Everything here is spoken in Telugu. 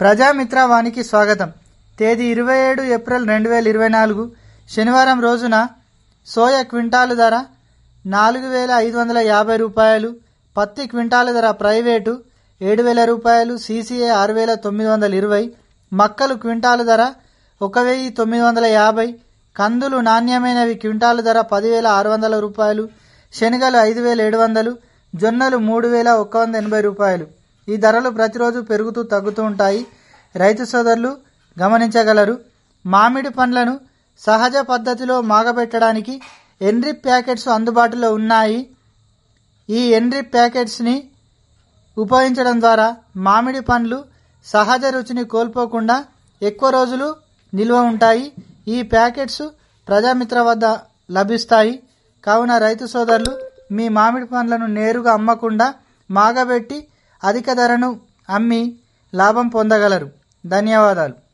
ప్రజామిత్ర వానికి స్వాగతం తేదీ ఇరవై ఏడు ఏప్రిల్ రెండు వేల ఇరవై నాలుగు శనివారం రోజున సోయా క్వింటాలు ధర నాలుగు వేల ఐదు వందల యాభై రూపాయలు పత్తి క్వింటాలు ధర ప్రైవేటు ఏడు వేల రూపాయలు సీసీఏ ఆరు వేల తొమ్మిది వందల ఇరవై మక్కలు క్వింటాలు ధర ఒక వెయ్యి తొమ్మిది వందల యాభై కందులు నాణ్యమైనవి క్వింటాలు ధర పదివేల ఆరు వందల రూపాయలు శనగలు ఐదు వేల ఏడు వందలు జొన్నలు మూడు వేల ఒక్క వంద ఎనభై రూపాయలు ఈ ధరలు ప్రతిరోజు పెరుగుతూ తగ్గుతూ ఉంటాయి రైతు సోదరులు గమనించగలరు మామిడి పండ్లను సహజ పద్ధతిలో మాగబెట్టడానికి ఎన్రిప్ ప్యాకెట్స్ అందుబాటులో ఉన్నాయి ఈ ఎన్రిప్ ప్యాకెట్స్ని ఉపయోగించడం ద్వారా మామిడి పండ్లు సహజ రుచిని కోల్పోకుండా ఎక్కువ రోజులు నిల్వ ఉంటాయి ఈ ప్యాకెట్స్ ప్రజామిత్ర వద్ద లభిస్తాయి కావున రైతు సోదరులు మీ మామిడి పండ్లను నేరుగా అమ్మకుండా మాగబెట్టి అధిక ధరను అమ్మి లాభం పొందగలరు ధన్యవాదాలు